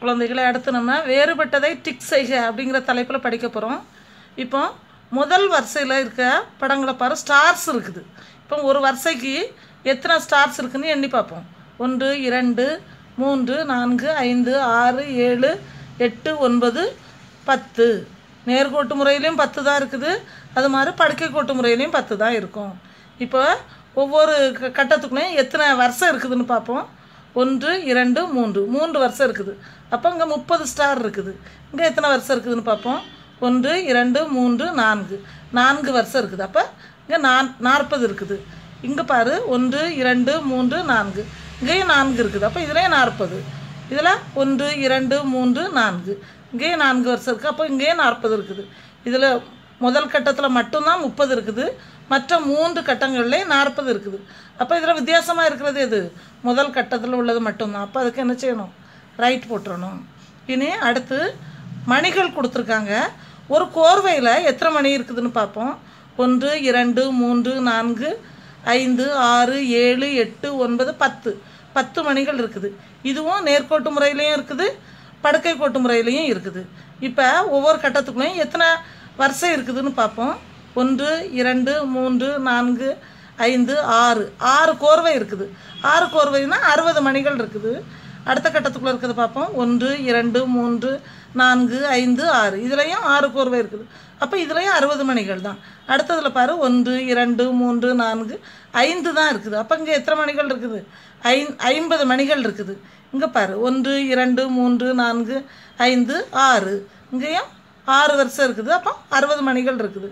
குழந்தைகளை அடுத்து நம்ம வேறுபட்டதை டிக் செய்க அப்படிங்கிற தலைப்பில் படிக்க போகிறோம் இப்போ முதல் வரிசையில் இருக்க படங்களை பாரு ஸ்டார்ஸ் இருக்குது இப்போ ஒரு வரிசைக்கு எத்தனை ஸ்டார்ஸ் இருக்குன்னு எண்ணி பார்ப்போம் ஒன்று இரண்டு மூன்று நான்கு ஐந்து ஆறு ஏழு எட்டு ஒன்பது பத்து நேர்கோட்டு முறையிலையும் பத்து தான் இருக்குது அது மாதிரி படுக்கை கோட்டு முறையிலையும் பத்து தான் இருக்கும் இப்போ ஒவ்வொரு க- கட்டத்துக்குள்ளேயும் எத்தனை வருஷம் இருக்குதுன்னு பார்ப்போம் ஒன்று இரண்டு மூன்று மூன்று வருஷம் இருக்குது அப்போ இங்கே முப்பது ஸ்டார் இருக்குது இங்கே எத்தனை வருஷம் இருக்குதுன்னு பார்ப்போம் ஒன்று இரண்டு மூன்று நான்கு நான்கு வருஷம் இருக்குது அப்போ இங்கே நான் நாற்பது இருக்குது இங்கே பாரு ஒன்று இரண்டு மூன்று நான்கு இங்கேயும் நான்கு இருக்குது அப்போ இதுலேயும் நாற்பது இதில் ஒன்று இரண்டு மூன்று நான்கு இங்கேயும் நான்கு வருஷம் இருக்குது அப்போ இங்கேயும் நாற்பது இருக்குது இதில் முதல் கட்டத்தில் மட்டும்தான் முப்பது இருக்குது மற்ற மூன்று கட்டங்கள்லேயே நாற்பது இருக்குது அப்போ இதில் வித்தியாசமாக இருக்கிறது எது முதல் கட்டத்தில் உள்ளது மட்டும்தான் அப்போ அதுக்கு என்ன செய்யணும் ரைட் போட்டுறணும் இனி அடுத்து மணிகள் கொடுத்துருக்காங்க ஒரு கோர்வையில் எத்தனை மணி இருக்குதுன்னு பார்ப்போம் ஒன்று இரண்டு மூன்று நான்கு ஐந்து ஆறு ஏழு எட்டு ஒன்பது பத்து பத்து மணிகள் இருக்குது இதுவும் நேர்கோட்டு முறையிலையும் இருக்குது படுக்கை கோட்டு முறையிலையும் இருக்குது இப்போ ஒவ்வொரு கட்டத்துக்குள்ளேயும் எத்தனை வரிசை இருக்குதுன்னு பார்ப்போம் ஒன்று இரண்டு மூன்று நான்கு ஐந்து ஆறு ஆறு கோர்வை இருக்குது ஆறு கோர்வைனா அறுபது மணிகள் இருக்குது அடுத்த கட்டத்துக்குள்ளே இருக்கிறது பார்ப்போம் ஒன்று இரண்டு மூன்று நான்கு ஐந்து ஆறு இதுலேயும் ஆறு கோர்வை இருக்குது அப்போ இதுலேயும் அறுபது மணிகள் தான் அடுத்ததில் பாரு ஒன்று இரண்டு மூன்று நான்கு ஐந்து தான் இருக்குது அப்போ இங்கே எத்தனை மணிகள் இருக்குது ஐ ஐம்பது மணிகள் இருக்குது இங்கே பாரு ஒன்று இரண்டு மூன்று நான்கு ஐந்து ஆறு இங்கேயும் ஆறு வருஷம் இருக்குது அப்போ அறுபது மணிகள் இருக்குது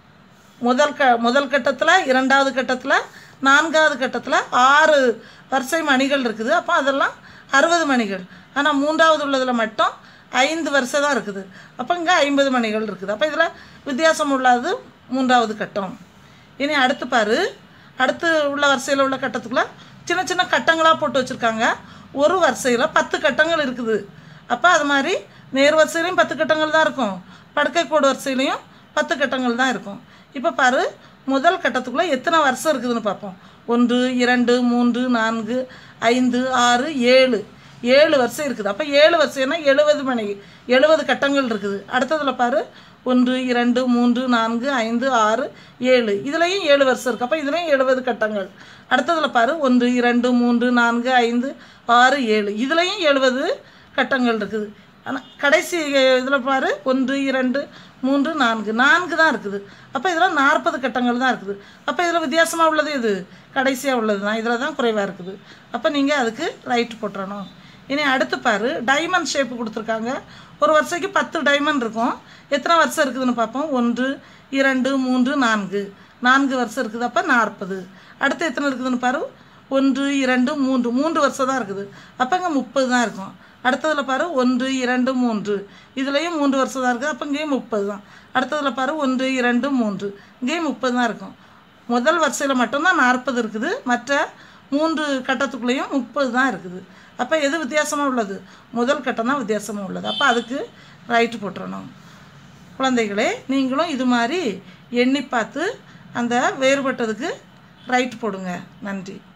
முதல் க முதல் கட்டத்தில் இரண்டாவது கட்டத்தில் நான்காவது கட்டத்தில் ஆறு வரிசை மணிகள் இருக்குது அப்போ அதெல்லாம் அறுபது மணிகள் ஆனால் மூன்றாவது உள்ளதில் மட்டும் ஐந்து வருஷம் தான் இருக்குது அப்போ இங்கே ஐம்பது மணிகள் இருக்குது அப்போ இதில் வித்தியாசம் உள்ளது மூன்றாவது கட்டம் இனி அடுத்து பாரு அடுத்து உள்ள வரிசையில் உள்ள கட்டத்துக்குள்ள சின்ன சின்ன கட்டங்களாக போட்டு வச்சுருக்காங்க ஒரு வரிசையில் பத்து கட்டங்கள் இருக்குது அப்போ அது மாதிரி நேர் வரிசையிலையும் பத்து கட்டங்கள் தான் இருக்கும் படுக்கை கோடு வரிசையிலையும் பத்து கட்டங்கள் தான் இருக்கும் இப்போ பாரு முதல் கட்டத்துக்குள்ளே எத்தனை வருஷம் இருக்குதுன்னு பார்ப்போம் ஒன்று இரண்டு மூன்று நான்கு ஐந்து ஆறு ஏழு ஏழு வருஷம் இருக்குது அப்போ ஏழு வருஷம்னா எழுபது மணி எழுபது கட்டங்கள் இருக்குது அடுத்ததில் பாரு ஒன்று இரண்டு மூன்று நான்கு ஐந்து ஆறு ஏழு இதுலேயும் ஏழு வருஷம் இருக்குது அப்போ இதுலேயும் எழுபது கட்டங்கள் அடுத்ததில் பாரு ஒன்று இரண்டு மூன்று நான்கு ஐந்து ஆறு ஏழு இதுலேயும் எழுபது கட்டங்கள் இருக்குது ஆனால் கடைசி இதில் பாரு ஒன்று இரண்டு மூன்று நான்கு நான்கு தான் இருக்குது அப்போ இதில் நாற்பது கட்டங்கள் தான் இருக்குது அப்போ இதில் வித்தியாசமாக உள்ளது இது கடைசியாக உள்ளது தான் இதில் தான் குறைவாக இருக்குது அப்போ நீங்கள் அதுக்கு ரைட் போட்டுறணும் இனி அடுத்து பாரு டைமண்ட் ஷேப்பு கொடுத்துருக்காங்க ஒரு வருஷத்துக்கு பத்து டைமண்ட் இருக்கும் எத்தனை வருஷம் இருக்குதுன்னு பார்ப்போம் ஒன்று இரண்டு மூன்று நான்கு நான்கு வருஷம் இருக்குது அப்போ நாற்பது அடுத்து எத்தனை இருக்குதுன்னு பாரு ஒன்று இரண்டு மூன்று மூன்று வருஷம் தான் இருக்குது அப்போ இங்கே முப்பது தான் இருக்கும் அடுத்ததில் பாரு ஒன்று இரண்டு மூன்று இதுலேயும் மூன்று வருஷம் தான் இருக்குது அப்போ இங்கேயும் முப்பது தான் அடுத்ததில் பாரு ஒன்று இரண்டு மூன்று இங்கேயும் முப்பது தான் இருக்கும் முதல் வரிசையில் மட்டும்தான் நாற்பது இருக்குது மற்ற மூன்று கட்டத்துக்குள்ளேயும் முப்பது தான் இருக்குது அப்போ எது வித்தியாசமாக உள்ளது முதல் கட்டம் தான் வித்தியாசமாக உள்ளது அப்போ அதுக்கு ரைட்டு போட்டுறணும் குழந்தைகளே நீங்களும் இது மாதிரி எண்ணி பார்த்து அந்த வேறுபட்டதுக்கு ரைட் போடுங்க நன்றி